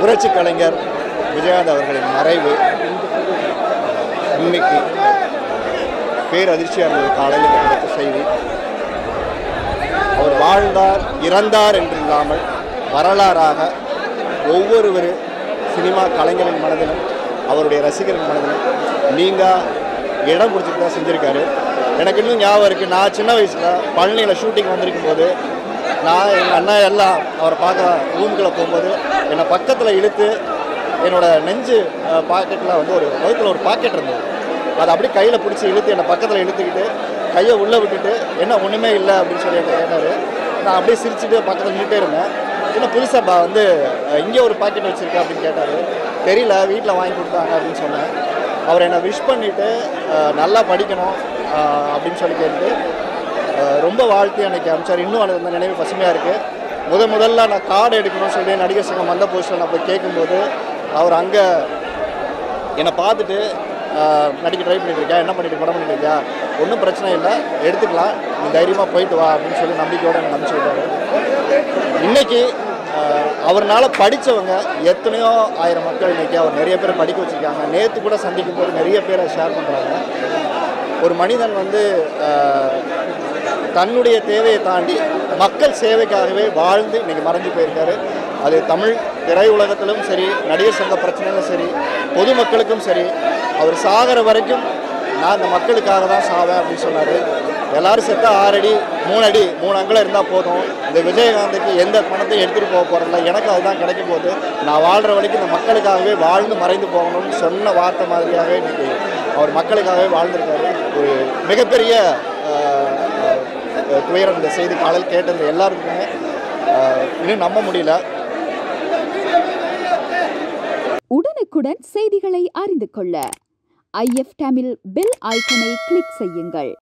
புரட்சி கலைஞர் விஜயகாந்த் அவர்களின் மறைவு இன்னைக்கு பேரதிர்ச்சியாக இருந்தது காலையில் கிடைத்த செய்தி அவர் வாழ்ந்தார் இறந்தார் என்று இல்லாமல் வரலாறாக ஒவ்வொருவர் சினிமா கலைஞரின் மனதிலும் அவருடைய ரசிகரின் மனதிலும் நீங்கள் இடம் பிடிச்சிட்டு தான் செஞ்சுருக்காரு எனக்கு இன்னும் ஞாபகம் இருக்குது நான் சின்ன வயசில் பழனியில் ஷூட்டிங் வந்திருக்கும் போது நான் எங்கள் அண்ணா எல்லாம் அவரை பார்க்க ரூம்குள்ளே போகும்போது என்னை பக்கத்தில் இழுத்து என்னோட நெஞ்சு பாக்கெட்டில் வந்து ஒரு வகுத்தில் ஒரு பாக்கெட் இருந்தது அதை அப்படியே கையில் பிடிச்சி இழுத்து என்னை பக்கத்தில் இழுத்துக்கிட்டு கையை உள்ளே விட்டுட்டு என்ன ஒன்றுமே இல்லை அப்படின்னு சொல்லி என்கிட்ட கேட்டார் நான் அப்படியே சிரிச்சுட்டு பக்கத்தில் நின்றுட்டே இருந்தேன் என்ன புதுசாக பா வந்து அஹ், இங்கே ஒரு பாக்கெட் வச்சுருக்கேன் அப்படின்னு கேட்டார் தெரியல வீட்டில் வாங்கி கொடுத்தாங்க அப்படின்னு சொன்னேன் அவர் என்னை விஷ் பண்ணிவிட்டு நல்லா படிக்கணும் அஹ், அப்படின்னு சொல்லி கேட்டு அஹ், ரொம்ப வாழ்த்து எனக்கு அனுப்பிச்சார் இன்னும் அது அந்த நினைவு பசுமையாக இருக்குது முத முதல்ல நான் கார்டு எடுக்கணும்னு சொல்லி நடிகர் சங்கம் வந்த போஸ்ட்டில் நான் போய் கேட்கும்போது அவர் அங்கே என்னை பார்த்துட்டு ஆஹ், நடிக்க ட்ரை பண்ணிட்டு இருக்கியா என்ன பண்ணிட்டு படம் பண்ணிட்டு இருக்கியா ஒன்றும் பிரச்சனை இல்லை எடுத்துக்கலாம் நீ தைரியமாக போயிட்டு வா அப்படின்னு சொல்லி நம்பிக்கையோடு எனக்கு அனுப்பிச்சு விட்டாரு இன்னைக்கு ஆஹ், அவர்னால படித்தவங்க எத்தனையோ ஆயிரம் மக்கள் இன்னைக்கு அவர் நிறைய பேரை படிக்க வச்சுருக்காங்க நேற்று கூட சந்திக்கும் போது நிறைய பேரை ஷேர் பண்ணுறாங்க ஒரு மனிதன் வந்து ஆஹ், தன்னுடைய தேவையை தாண்டி மக்கள் சேவைக்காகவே வாழ்ந்து இன்னைக்கு மறைஞ்சு போயிருக்காரு அது தமிழ் திரையுலகத்திலும் சரி நடிகர் சங்க பிரச்சனையிலும் சரி பொதுமக்களுக்கும் சரி அவர் சாகிற வரைக்கும் நான் இந்த மக்களுக்காக தான் சாவேன் அப்படின்னு சொன்னார் எல்லாரும் செத்தா ஆறு அடி மூணு அடி மூணு அங்குலம் இருந்தால் போதும் இந்த விஜயகாந்துக்கு எந்த பணத்தையும் எடுத்துகிட்டு போக போகிறதில்ல எனக்கு அதுதான் கிடைக்கும் போது நான் வாழ்கிற வரைக்கும் இந்த மக்களுக்காகவே வாழ்ந்து மறைந்து போகணும்னு சொன்ன வார்த்தை மாதிரியாகவே இன்னைக்கு அவர் மக்களுக்காகவே வாழ்ந்திருக்காரு ஒரு மிகப்பெரிய ஆஹ், ஆஹ், துயரம் இந்த செய்தி காலையில் கேட்டது எல்லாருக்குமே ஆஹ், இன்னும் நம்ப முடியல உடனுக்குடன் செய்திகளை அறிந்து கொள்ள ஐஎஃப் தமிழ் பெல் ஐக்கனை கிளிக் செய்யுங்கள்